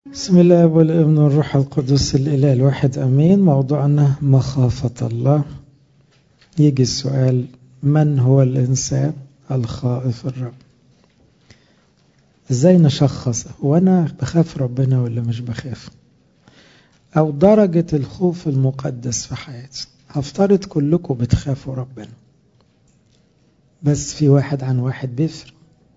بسم الله والابن والروح القدس الإله الواحد أمين موضوعنا مخافة الله يجي السؤال من هو الإنسان الخائف الرب إزاي نشخص وأنا بخاف ربنا ولا مش بخاف أو درجة الخوف المقدس في حياتي هفترض كلكم بتخافوا ربنا بس في واحد عن واحد بيفرق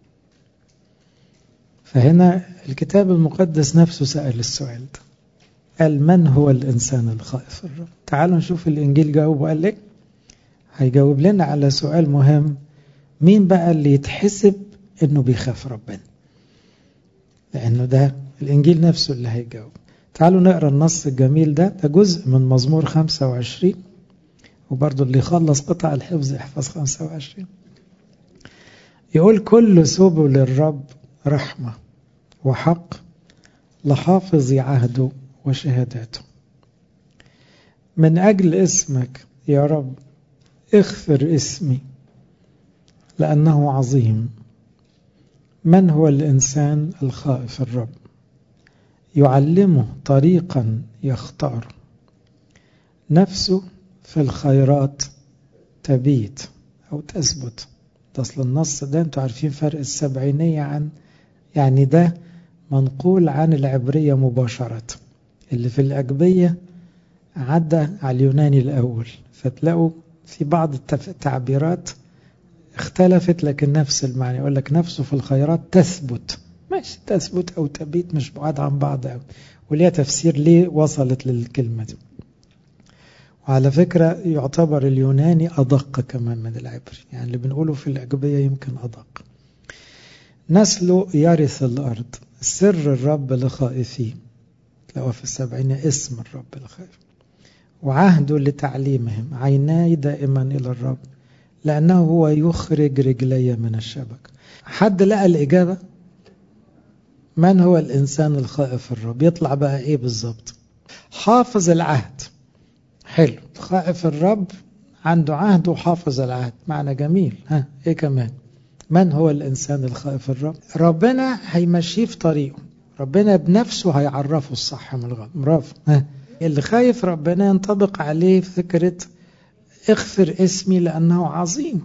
فهنا الكتاب المقدس نفسه سأل السؤال ده قال من هو الإنسان الخائف الرب تعالوا نشوف الإنجيل جاوب وقال لك هيجاوب لنا على سؤال مهم مين بقى اللي يتحسب إنه بيخاف ربنا لأنه ده الإنجيل نفسه اللي هيجاوب تعالوا نقرأ النص الجميل ده ده جزء من مزمور 25 وبرضه اللي يخلص قطع الحفظ يحفظ 25 يقول كل سبل الرب رحمة وحق لحافظ عهده وشهاداته من أجل اسمك يا رب اغفر اسمي لأنه عظيم من هو الإنسان الخائف الرب يعلمه طريقا يختار نفسه في الخيرات تبيت أو تثبت أصل النص ده أنتوا عارفين فرق السبعينية عن يعني ده منقول عن العبرية مباشرة اللي في الأجبية عدى على اليوناني الأول فتلاقوا في بعض التعبيرات اختلفت لكن نفس المعنى يقول لك نفسه في الخيرات تثبت ماشي تثبت أو تبيت مش بعاد عن بعض أو وليها تفسير ليه وصلت للكلمة دي وعلى فكرة يعتبر اليوناني أدق كمان من العبري يعني اللي بنقوله في الأجبية يمكن أدق نسله يرث الأرض سر الرب لخائفيه تلاقوها في السبعين اسم الرب لخائف وعهده لتعليمهم عيناي دائما إلى الرب لأنه هو يخرج رجلي من الشبك حد لقى الإجابة من هو الإنسان الخائف الرب يطلع بقى إيه بالظبط حافظ العهد حلو خائف الرب عنده عهد وحافظ العهد معنى جميل ها ايه كمان من هو الانسان الخائف الرب ربنا هيمشيه في طريقه ربنا بنفسه هيعرفه الصح من الغلط برافو ها اللي خايف ربنا ينطبق عليه فكرة اغفر اسمي لأنه عظيم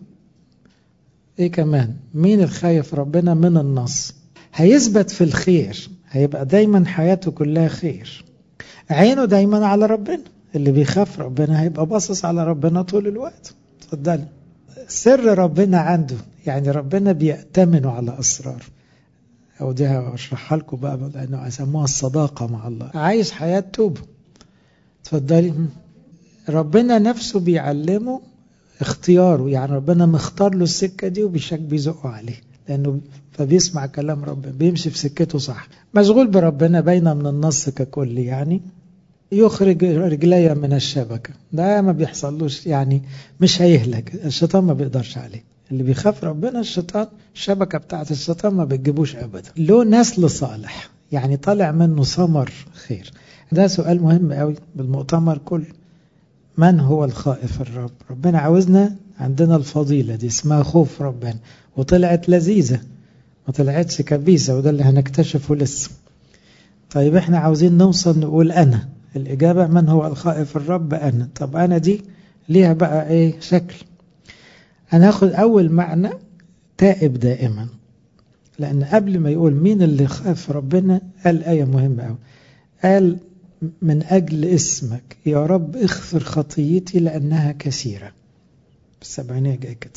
ايه كمان مين الخايف ربنا من النص هيثبت في الخير هيبقى دايما حياته كلها خير عينه دايما على ربنا اللي بيخاف ربنا هيبقى باصص على ربنا طول الوقت اتفضلي سر ربنا عنده يعني ربنا بيأتمنوا على أسرار أو دي هشرحها لكم بقى لأنه يسموها الصداقة مع الله عايز حياة توبة اتفضلي ربنا نفسه بيعلمه اختياره يعني ربنا مختار له السكة دي وبيشك بيزقه عليه لأنه فبيسمع كلام ربنا بيمشي في سكته صح مشغول بربنا باينة من النص ككل يعني يخرج رجلي من الشبكة ده ما بيحصلوش يعني مش هيهلك الشيطان ما بيقدرش عليه اللي بيخاف ربنا الشيطان الشبكة بتاعت الشيطان ما بتجيبوش أبدا له نسل صالح يعني طالع منه ثمر خير ده سؤال مهم قوي بالمؤتمر كله من هو الخائف الرب ربنا عاوزنا عندنا الفضيلة دي اسمها خوف ربنا وطلعت لذيذة ما طلعتش كبيسة وده اللي هنكتشفه لسه طيب احنا عاوزين نوصل نقول أنا الإجابة من هو الخائف الرب أنا طب أنا دي ليها بقى إيه شكل أنا أخذ أول معنى تائب دائما لأن قبل ما يقول مين اللي خاف ربنا قال آية مهمة أوي قال من أجل اسمك يا رب اغفر خطيتي لأنها كثيرة السبعينية جاي كده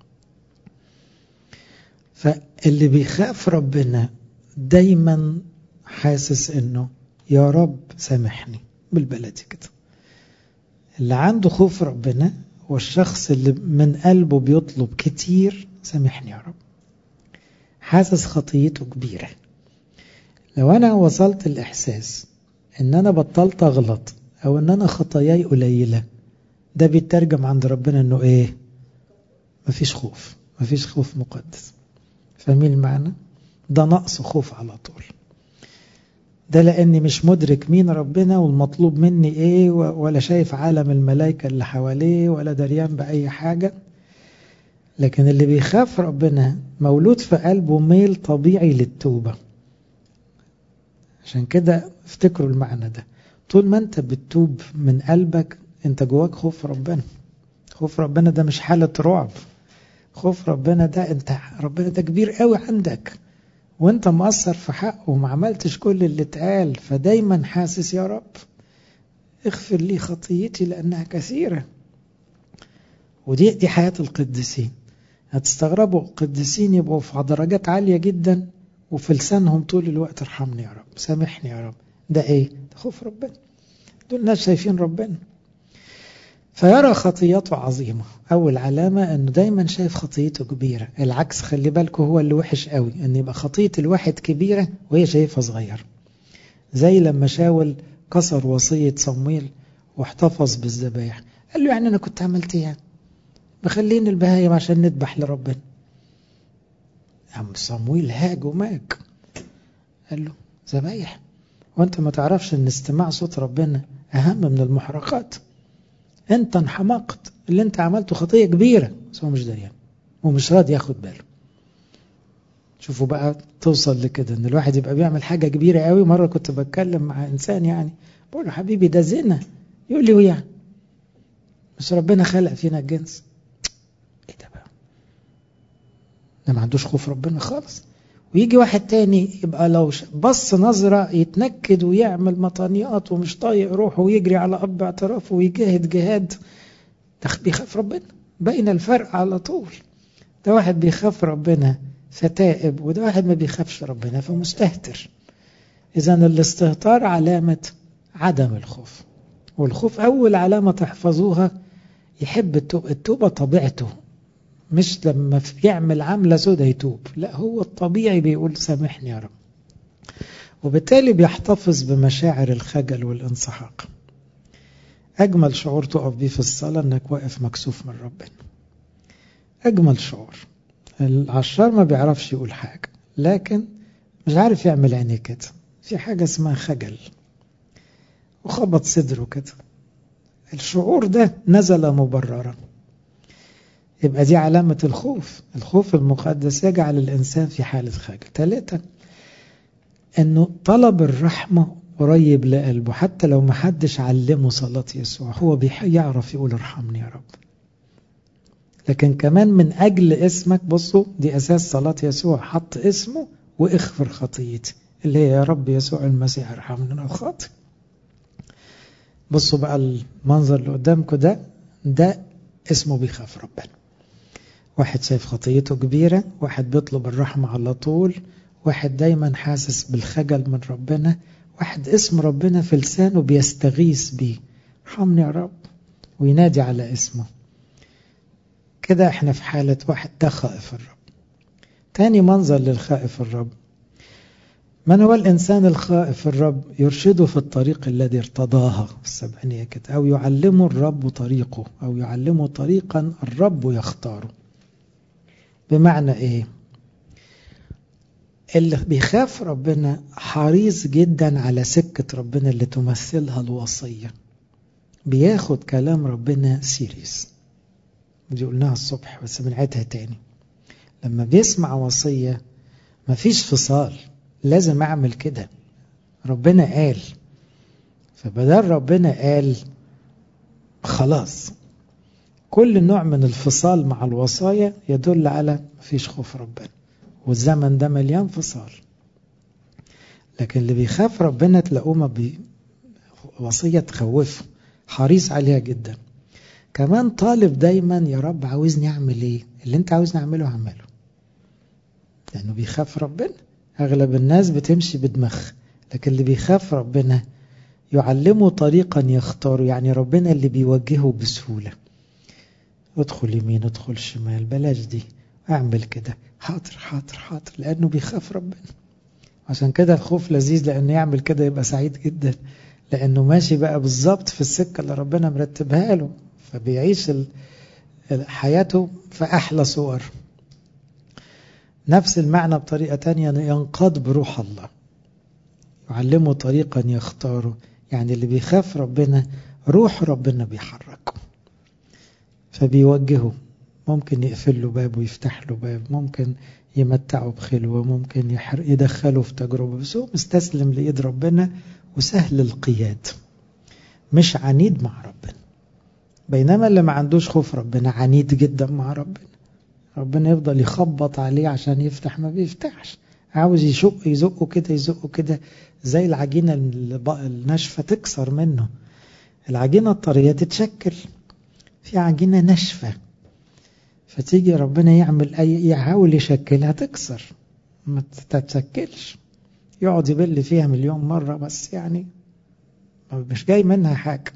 فاللي بيخاف ربنا دايما حاسس انه يا رب سامحني بالبلدي كده اللي عنده خوف ربنا هو الشخص اللي من قلبه بيطلب كتير سامحني يا رب حاسس خطيته كبيرة لو أنا وصلت الإحساس إن أنا بطلت أغلط أو إن أنا خطاياي قليلة ده بيترجم عند ربنا إنه إيه مفيش خوف مفيش خوف مقدس فاهمين المعنى ده نقص خوف على طول ده لاني مش مدرك مين ربنا والمطلوب مني ايه ولا شايف عالم الملائكة اللي حواليه ولا دريان بأي حاجة لكن اللي بيخاف ربنا مولود في قلبه ميل طبيعي للتوبة عشان كده افتكروا المعنى ده طول ما انت بتتوب من قلبك انت جواك خوف ربنا خوف ربنا ده مش حالة رعب خوف ربنا ده انت ربنا ده كبير قوي عندك وانت مقصر في حقه وما عملتش كل اللي اتقال فدايما حاسس يا رب اغفر لي خطيتي لانها كثيره ودي دي حياه القديسين هتستغربوا القديسين يبقوا في درجات عاليه جدا وفي لسانهم طول الوقت ارحمني يا رب سامحني يا رب ده ايه ده خوف ربنا دول ناس شايفين ربنا فيرى خطيته عظيمة أول علامة أنه دايما شايف خطيته كبيرة العكس خلي بالكم هو اللي وحش قوي أن يبقى خطية الواحد كبيرة وهي شايفها صغير زي لما شاول كسر وصية صمويل واحتفظ بالذبايح قال له يعني أنا كنت عملت ايه مخلين البهايم عشان نذبح لربنا عم صمويل هاج وماج قال له ذبايح وانت ما تعرفش ان استماع صوت ربنا اهم من المحرقات انت انحمقت اللي انت عملته خطيه كبيره بس هو مش دريان ومش راضي ياخد باله شوفوا بقى توصل لكده ان الواحد يبقى بيعمل حاجه كبيره قوي مره كنت بتكلم مع انسان يعني بقول له حبيبي ده زنا يقول لي ويعني بس ربنا خلق فينا الجنس ايه ده بقى ده ما عندوش خوف ربنا خالص ويجي واحد تاني يبقى لو بص نظرة يتنكد ويعمل مطانيات ومش طايق روحه ويجري على أب اعترافه ويجاهد جهاد ده بيخاف ربنا بين الفرق على طول ده واحد بيخاف ربنا فتائب وده واحد ما بيخافش ربنا فمستهتر إذا الاستهتار علامة عدم الخوف والخوف أول علامة تحفظوها يحب التوبة التوبة طبيعته مش لما يعمل عملة سودة يتوب لا هو الطبيعي بيقول سامحني يا رب وبالتالي بيحتفظ بمشاعر الخجل والانسحاق أجمل شعور تقف بيه في الصلاة أنك واقف مكسوف من ربنا أجمل شعور العشار ما بيعرفش يقول حاجة لكن مش عارف يعمل عينيه كده في حاجة اسمها خجل وخبط صدره كده الشعور ده نزل مبررا يبقى دي علامة الخوف الخوف المقدس يجعل الإنسان في حالة خجل ثلاثة أنه طلب الرحمة قريب لقلبه حتى لو ما حدش علمه صلاة يسوع هو يعرف يقول ارحمني يا رب لكن كمان من أجل اسمك بصوا دي أساس صلاة يسوع حط اسمه واغفر خطيتي اللي هي يا رب يسوع المسيح ارحمني أنا خاطئ بصوا بقى المنظر اللي قدامكم ده ده اسمه بيخاف ربنا واحد شايف خطيته كبيرة واحد بيطلب الرحمة على طول واحد دايما حاسس بالخجل من ربنا واحد اسم ربنا في لسانه بيستغيث بيه ارحمني يا رب وينادي على اسمه كده احنا في حالة واحد ده خائف الرب تاني منظر للخائف الرب من هو الإنسان الخائف الرب يرشده في الطريق الذي ارتضاها السبعينية كده أو يعلمه الرب طريقه أو يعلمه طريقا الرب يختاره بمعنى إيه اللي بيخاف ربنا حريص جدا على سكة ربنا اللي تمثلها الوصية بياخد كلام ربنا سيريس دي قلناها الصبح بس بنعيدها تاني لما بيسمع وصية مفيش فصال لازم اعمل كده ربنا قال فبدل ربنا قال خلاص كل نوع من الفصال مع الوصايا يدل على مفيش خوف ربنا والزمن ده مليان فصال لكن اللي بيخاف ربنا تلاقوه ما بي وصية تخوفه حريص عليها جدا كمان طالب دايما يا رب عاوزني اعمل ايه اللي انت عاوزني اعمله اعمله لانه بيخاف ربنا أغلب الناس بتمشي بدماغ لكن اللي بيخاف ربنا يعلمه طريقا يختاره يعني ربنا اللي بيوجهه بسهولة ادخل يمين ادخل شمال بلاش دي اعمل كده حاضر حاضر حاضر لأنه بيخاف ربنا عشان كده الخوف لذيذ لأنه يعمل كده يبقى سعيد جدا لأنه ماشي بقى بالظبط في السكة اللي ربنا مرتبها له فبيعيش حياته في أحلى صور نفس المعنى بطريقة تانية ينقاد بروح الله يعلمه طريقا يختاره يعني اللي بيخاف ربنا روح ربنا بيحركه فبيوجهه ممكن يقفل له باب ويفتح له باب ممكن يمتعه بخلوة ممكن يحر يدخله في تجربة بس هو مستسلم لإيد ربنا وسهل القياد مش عنيد مع ربنا بينما اللي ما عندوش خوف ربنا عنيد جدا مع ربنا ربنا يفضل يخبط عليه عشان يفتح ما بيفتحش عاوز يشق يزقه كده يزقه كده زي العجينة الناشفة تكسر منه العجينة الطرية تتشكل في عجينة ناشفة فتيجي ربنا يعمل أي يحاول يشكلها تكسر ما تتشكلش يقعد يبل فيها مليون مرة بس يعني مش جاي منها حاجة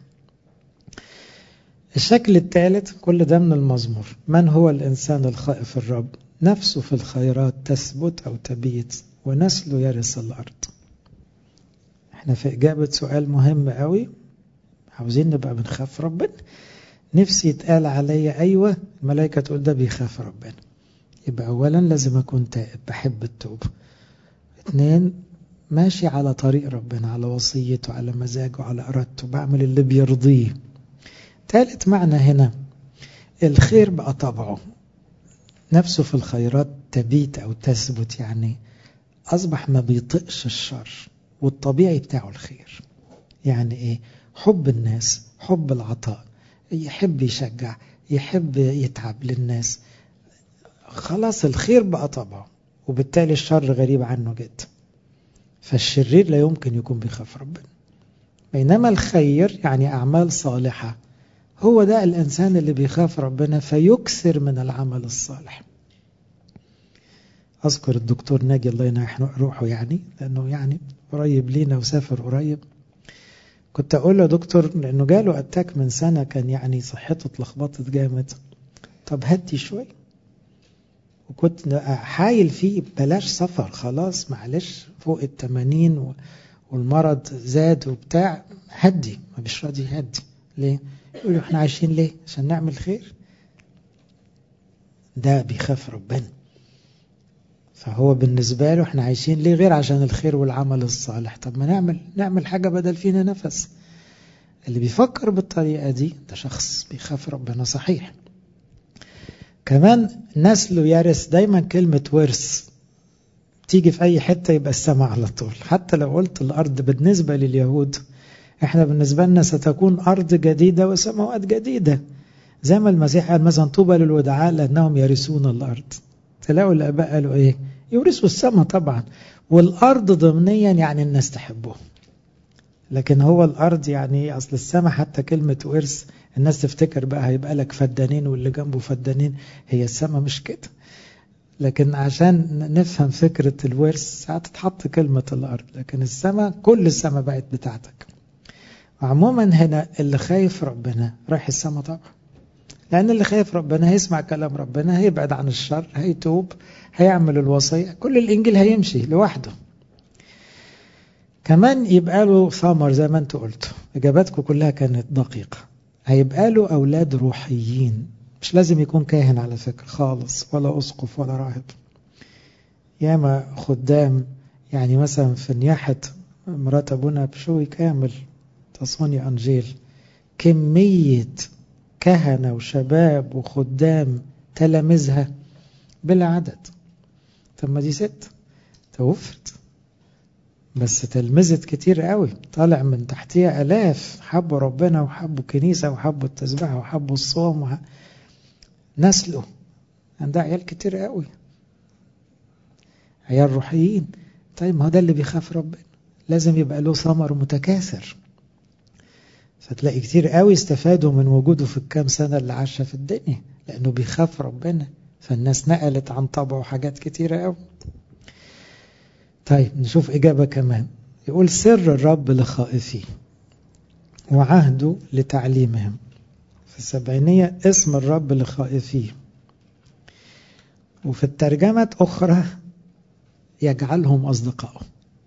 الشكل الثالث كل ده من المزمور من هو الإنسان الخائف الرب نفسه في الخيرات تثبت أو تبيت ونسله يرث الأرض احنا في إجابة سؤال مهم قوي عاوزين نبقى بنخاف ربنا نفسي يتقال عليا أيوة الملائكة تقول ده بيخاف ربنا يبقى أولا لازم أكون تائب بحب التوبة اثنين ماشي على طريق ربنا على وصيته على مزاجه على إرادته بعمل اللي بيرضيه ثالث معنى هنا الخير بقى طبعه نفسه في الخيرات تبيت أو تثبت يعني أصبح ما بيطقش الشر والطبيعي بتاعه الخير يعني إيه حب الناس حب العطاء يحب يشجع يحب يتعب للناس خلاص الخير بقى طبعه وبالتالي الشر غريب عنه جدا فالشرير لا يمكن يكون بيخاف ربنا بينما الخير يعني أعمال صالحة هو ده الإنسان اللي بيخاف ربنا فيكثر من العمل الصالح أذكر الدكتور ناجي الله ينح روحه يعني لأنه يعني قريب لينا وسافر قريب كنت أقول له دكتور لأنه جاله أتاك من سنة كان يعني صحته اتلخبطت جامد طب هدي شوي وكنت حايل فيه بلاش سفر خلاص معلش فوق التمانين والمرض زاد وبتاع هدي ما مش راضي يهدي ليه يقولوا احنا عايشين ليه عشان نعمل خير ده بيخاف ربنا فهو بالنسبة له احنا عايشين ليه غير عشان الخير والعمل الصالح طب ما نعمل نعمل حاجة بدل فينا نفس اللي بيفكر بالطريقة دي ده شخص بيخاف ربنا صحيح كمان نسله يرث دايما كلمة ورث تيجي في أي حتة يبقى السماء على طول حتى لو قلت الأرض بالنسبة لليهود احنا بالنسبة لنا ستكون أرض جديدة وسماوات جديدة زي ما المسيح قال مثلا طوبى للودعاء لأنهم يرثون الأرض تلاقوا الآباء قالوا إيه يورثوا السماء طبعا والأرض ضمنيا يعني الناس تحبه لكن هو الأرض يعني أصل السماء حتى كلمة ورث الناس تفتكر بقى هيبقى لك فدانين واللي جنبه فدانين هي السماء مش كده لكن عشان نفهم فكرة الورث ساعات تتحط كلمة الأرض لكن السماء كل السماء بقت بتاعتك عموما هنا اللي خايف ربنا رايح السماء طبعا لأن اللي خايف ربنا هيسمع كلام ربنا هيبعد عن الشر هيتوب هيعمل الوصية كل الإنجيل هيمشي لوحده كمان يبقى له ثمر زي ما انتوا قلتوا إجاباتكم كلها كانت دقيقة هيبقى له أولاد روحيين مش لازم يكون كاهن على فكرة خالص ولا أسقف ولا راهب ياما خدام يعني مثلا في نياحة مرات أبونا بشوي كامل تصوني أنجيل كمية كهنة وشباب وخدام تلامذها بلا عدد طب ما دي ست توفت بس تلمذت كتير قوي طالع من تحتيها آلاف حبوا ربنا وحبوا كنيسة وحبوا التسبيح وحبوا الصوم وح... نسله عندها عيال كتير قوي عيال روحيين طيب ما هو ده اللي بيخاف ربنا لازم يبقى له ثمر متكاثر فتلاقي كتير قوي استفادوا من وجوده في الكام سنة اللي عاشها في الدنيا لأنه بيخاف ربنا فالناس نقلت عن طبعه حاجات كتيرة قوي طيب نشوف إجابة كمان يقول سر الرب لخائفيه وعهده لتعليمهم في السبعينية اسم الرب لخائفيه وفي الترجمة أخرى يجعلهم أصدقائه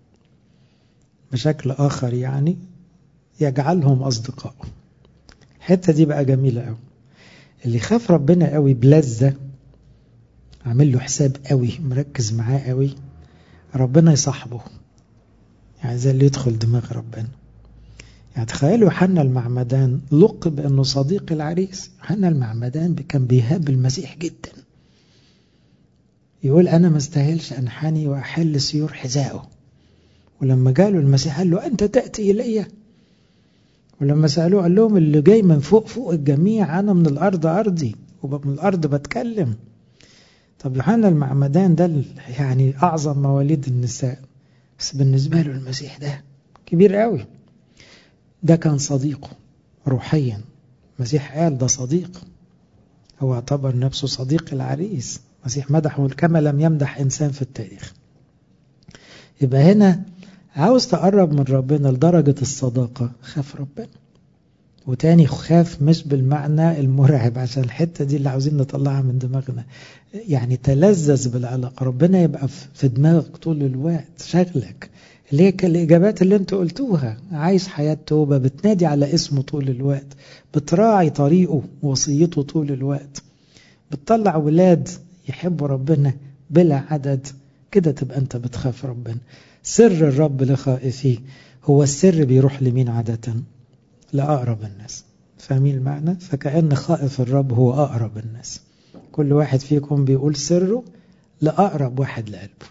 بشكل آخر يعني يجعلهم أصدقائه الحتة دي بقى جميلة قوي اللي يخاف ربنا قوي بلذة عامل له حساب قوي مركز معاه قوي ربنا يصاحبه يعني زي اللي يدخل دماغ ربنا يعني تخيلوا يوحنا المعمدان لقب بأنه صديق العريس يوحنا المعمدان كان بيهاب المسيح جدا يقول أنا ما استاهلش أنحني وأحل سيور حذائه ولما قالوا المسيح قال له أنت تأتي إلي ولما سألوه قال لهم اللي جاي من فوق فوق الجميع أنا من الأرض أرضي ومن الأرض بتكلم طب يوحنا المعمدان ده يعني أعظم مواليد النساء بس بالنسبة له المسيح ده كبير قوي ده كان صديقه روحيا المسيح قال ده صديق هو اعتبر نفسه صديق العريس المسيح مدحه كما لم يمدح إنسان في التاريخ يبقى هنا عاوز تقرب من ربنا لدرجة الصداقة خاف ربنا وتاني خاف مش بالمعنى المرعب عشان الحتة دي اللي عاوزين نطلعها من دماغنا يعني تلذذ بالعلاقة ربنا يبقى في دماغك طول الوقت شغلك اللي هي الإجابات اللي انتوا قلتوها عايش حياة توبة بتنادي على اسمه طول الوقت بتراعي طريقه ووصيته طول الوقت بتطلع ولاد يحبوا ربنا بلا عدد كده تبقى انت بتخاف ربنا سر الرب لخائفيه هو السر بيروح لمين عادة لأقرب الناس فاهمين المعنى فكأن خائف الرب هو أقرب الناس كل واحد فيكم بيقول سره لأقرب واحد لقلبه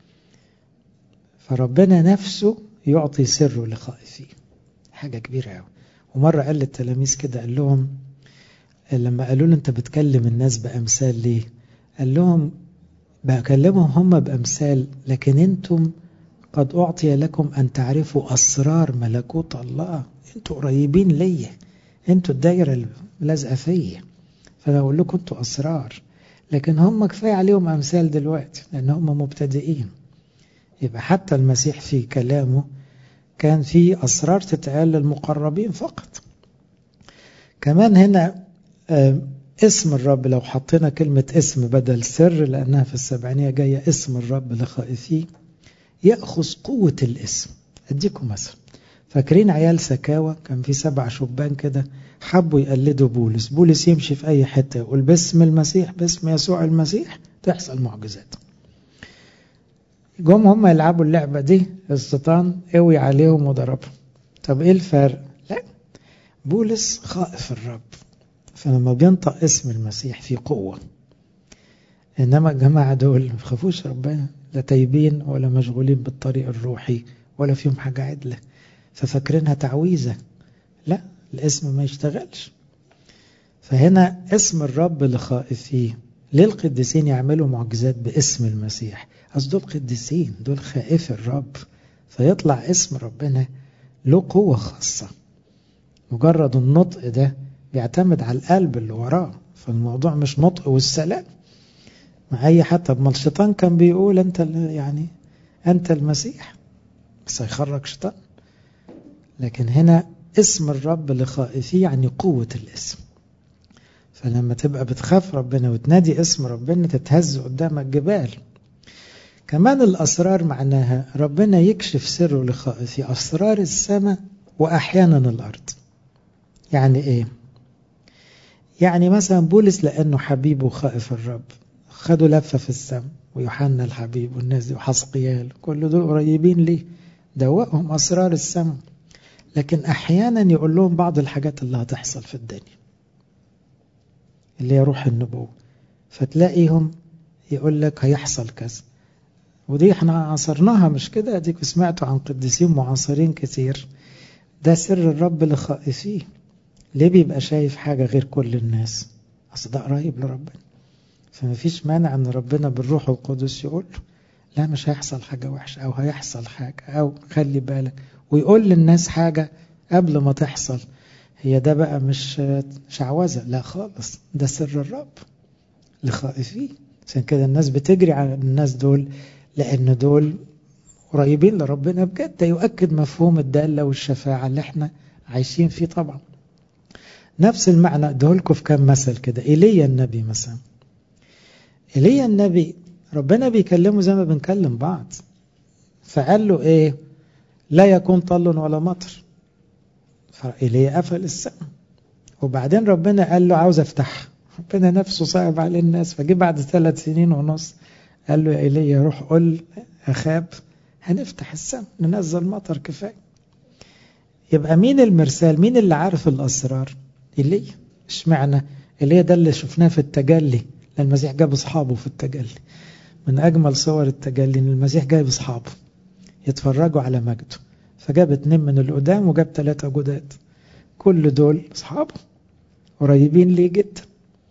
فربنا نفسه يعطي سره لخائفيه حاجة كبيرة قوي ومرة قال للتلاميذ كده قال لهم لما قالوا له انت بتكلم الناس بأمثال ليه قال لهم بكلمهم هم بأمثال لكن انتم قد أعطي لكم أن تعرفوا أسرار ملكوت الله انتوا قريبين ليا انتوا الدايرة لازقة فيا فأنا أقول لكم انتوا أسرار لكن هم كفاية عليهم أمثال دلوقتي لأن هم مبتدئين يبقى حتى المسيح في كلامه كان في أسرار تتقال للمقربين فقط كمان هنا اسم الرب لو حطينا كلمة اسم بدل سر لأنها في السبعينية جاية اسم الرب لخائفيه يأخذ قوة الاسم أديكم مثلا فاكرين عيال سكاوى كان في سبع شبان كده حبوا يقلدوا بولس بولس يمشي في أي حتة يقول باسم المسيح باسم يسوع المسيح تحصل معجزات جم هم يلعبوا اللعبة دي الشيطان قوي عليهم وضربهم طب ايه الفرق لا بولس خائف الرب فلما بينطق اسم المسيح في قوة إنما الجماعة دول ما بيخافوش ربنا لا تايبين ولا مشغولين بالطريق الروحي ولا فيهم حاجة عدلة ففاكرينها تعويذة لا الاسم ما يشتغلش فهنا اسم الرب لخائفيه ليه القديسين يعملوا معجزات باسم المسيح أصل دول قديسين دول خائف الرب فيطلع اسم ربنا له قوة خاصة مجرد النطق ده بيعتمد على القلب اللي وراه فالموضوع مش نطق والسلام مع أي حتى ما الشيطان كان بيقول أنت يعني أنت المسيح بس هيخرج شيطان لكن هنا اسم الرب لخائفيه يعني قوة الاسم فلما تبقى بتخاف ربنا وتنادي اسم ربنا تتهز قدامك جبال كمان الأسرار معناها ربنا يكشف سره لخائفيه أسرار السماء وأحيانا الأرض يعني إيه يعني مثلا بولس لأنه حبيب وخائف الرب خدوا لفة في السماء ويوحنا الحبيب والناس دي وحسقيال كل دول قريبين ليه دوقهم أسرار السماء لكن أحيانا يقول لهم بعض الحاجات اللي هتحصل في الدنيا اللي هي روح النبوة فتلاقيهم يقول لك هيحصل كذا ودي احنا عاصرناها مش كده اديك سمعتوا عن قديسين معاصرين كتير ده سر الرب لخائفيه ليه بيبقى شايف حاجة غير كل الناس أصل ده قريب لربنا فما فيش مانع ان ربنا بالروح القدس يقول له لا مش هيحصل حاجة وحشة او هيحصل حاجة او خلي بالك ويقول للناس حاجة قبل ما تحصل هي ده بقى مش شعوذة لا خالص ده سر الرب لخائفيه عشان كده الناس بتجري على الناس دول لأن دول قريبين لربنا بجد ده يؤكد مفهوم الدالة والشفاعة اللي احنا عايشين فيه طبعا نفس المعنى ادهولكم في كام مثل كده ايليا النبي مثلا ايليا النبي ربنا بيكلمه زي ما بنكلم بعض فقال له ايه لا يكون طل ولا مطر فإيليا قفل السماء وبعدين ربنا قال له عاوز افتحها ربنا نفسه صعب عليه الناس فجي بعد ثلاث سنين ونص قال له يا ايليا روح قل اخاب هنفتح السماء ننزل مطر كفايه يبقى مين المرسال مين اللي عارف الاسرار ايليا اشمعنى ايليا ده اللي شفناه في التجلي المسيح جاب اصحابه في التجلي من أجمل صور التجلي إن المسيح جايب أصحابه يتفرجوا على مجده فجاب اتنين من القدام وجاب ثلاثة جداد كل دول أصحابه قريبين ليه جدا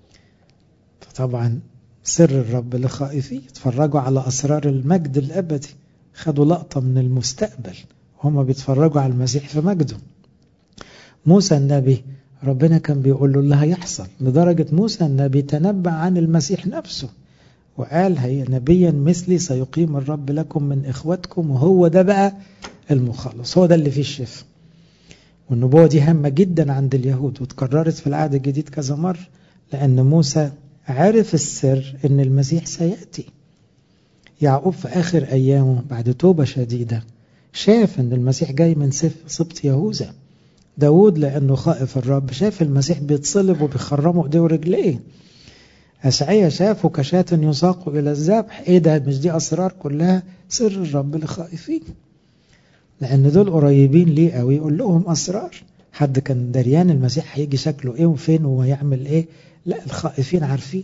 فطبعا سر الرب لخائفيه يتفرجوا على أسرار المجد الأبدي خدوا لقطة من المستقبل وهم بيتفرجوا على المسيح في مجده موسى النبي ربنا كان بيقول له اللي هيحصل لدرجة موسى النبي تنبأ عن المسيح نفسه وقال هي نبيا مثلي سيقيم الرب لكم من إخوتكم وهو ده بقى المخلص هو ده اللي فيه الشفاء والنبوة دي هامة جدا عند اليهود وتكررت في العهد الجديد كذا مرة لأن موسى عرف السر أن المسيح سيأتي يعقوب في آخر أيامه بعد توبة شديدة شاف أن المسيح جاي من سبط يهوذا داود لأنه خائف الرب شاف المسيح بيتصلب وبيخرموا ايديه ورجليه أشعية شافه كشاة يساق إلى الذبح إيه ده مش دي أسرار كلها سر الرب لخائفين لأن دول قريبين ليه قوي يقول لهم أسرار حد كان دريان المسيح هيجي شكله إيه وفين وهيعمل إيه لا الخائفين عارفين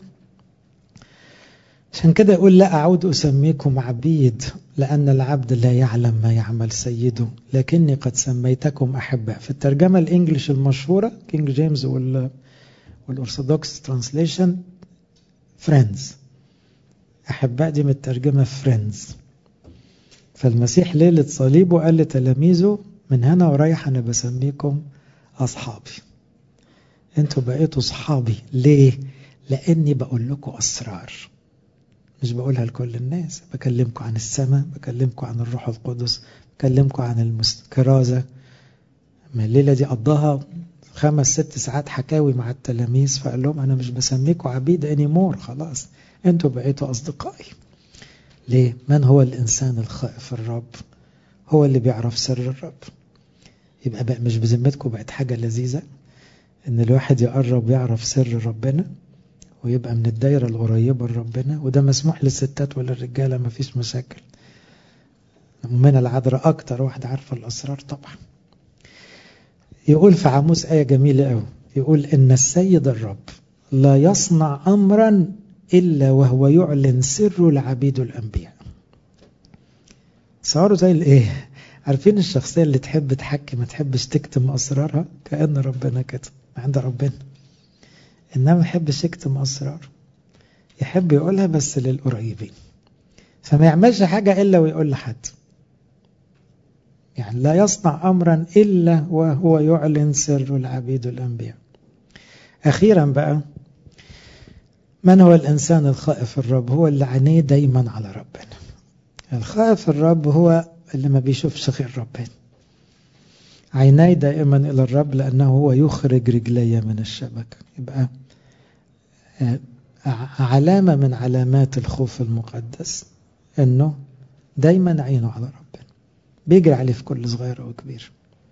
عشان كده يقول لا أعود أسميكم عبيد لأن العبد لا يعلم ما يعمل سيده لكني قد سميتكم أحباء في الترجمة الإنجليش المشهورة كينج جيمس وال والأرثوذكس ترانسليشن فريندز أحباء دي مترجمة فريندز فالمسيح ليلة صليبه قال لتلاميذه من هنا ورايح أنا بسميكم أصحابي أنتوا بقيتوا أصحابي ليه؟ لأني بقول لكم أسرار مش بقولها لكل الناس بكلمكم عن السماء بكلمكم عن الروح القدس بكلمكم عن الكرازة ما الليلة دي قضاها خمس ست ساعات حكاوي مع التلاميذ فقال لهم أنا مش بسميكم عبيد اني مور خلاص أنتوا بقيتوا أصدقائي ليه؟ من هو الإنسان الخائف الرب هو اللي بيعرف سر الرب يبقى بقى مش بذمتكم بقت حاجة لذيذة إن الواحد يقرب يعرف سر ربنا ويبقى من الدايرة القريبة لربنا وده مسموح للستات وللرجالة مفيش مشاكل من العذراء أكتر واحدة عارفة الأسرار طبعا يقول في عاموس آية جميلة قوي يقول إن السيد الرب لا يصنع أمرا إلا وهو يعلن سر العبيد الأنبياء صاروا زي الإيه عارفين الشخصية اللي تحب تحكي ما تحبش تكتم أسرارها كأن ربنا كده عند ربنا إنما ما يحبش يكتم أسرار يحب يقولها بس للقريبين فما يعملش حاجة إلا ويقول لحد يعني لا يصنع أمرا إلا وهو يعلن سر العبيد الأنبياء أخيرا بقى من هو الإنسان الخائف الرب هو اللي عينيه دايما على ربنا الخائف الرب هو اللي ما بيشوفش غير ربنا عيناي دائما إلى الرب لأنه هو يخرج رجلي من الشبكة يبقى علامة من علامات الخوف المقدس أنه دايما عينه على ربنا بيجري عليه في كل صغير وكبير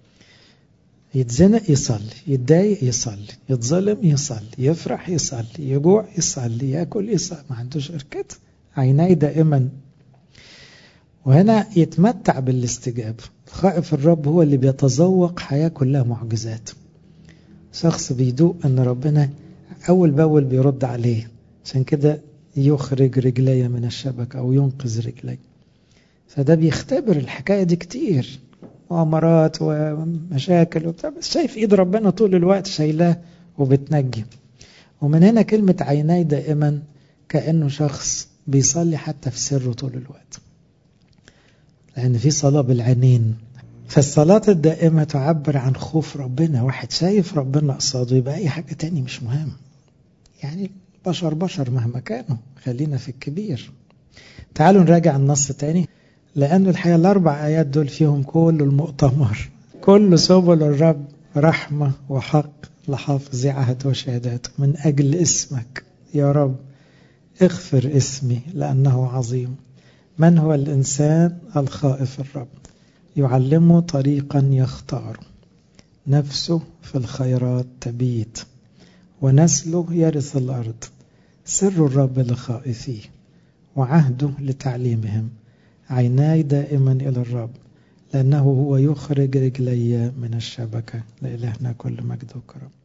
يتزنق يصلي يتضايق يصلي يتظلم يصلي يفرح يصلي يجوع يصلي ياكل يصلي ما عندوش غير كده عيناي دائما وهنا يتمتع بالاستجابة خائف الرب هو اللي بيتذوق حياة كلها معجزات شخص بيدوق أن ربنا أول بأول بيرد عليه عشان كده يخرج رجلي من الشبكة أو ينقذ رجلي فده بيختبر الحكاية دي كتير مؤامرات ومشاكل وبتاع بس شايف ايد ربنا طول الوقت شايلاه وبتنجي ومن هنا كلمة عيناي دائما كأنه شخص بيصلي حتى في سره طول الوقت لأن في صلاة بالعينين فالصلاة الدائمة تعبر عن خوف ربنا واحد شايف ربنا قصاده يبقى أي حاجة تاني مش مهم يعني بشر بشر مهما كانوا خلينا في الكبير تعالوا نراجع النص تاني لأن الحقيقة الأربع آيات دول فيهم كل المؤتمر كل سبل الرب رحمة وحق لحافظ عهد وشهادات من أجل اسمك يا رب اغفر اسمي لأنه عظيم من هو الإنسان الخائف الرب يعلمه طريقا يختار نفسه في الخيرات تبيت ونسله يرث الأرض سر الرب لخائفيه وعهده لتعليمهم عيناي دائما إلى الرب لأنه هو يخرج رجلي من الشبكة لإلهنا كل مجد وكرم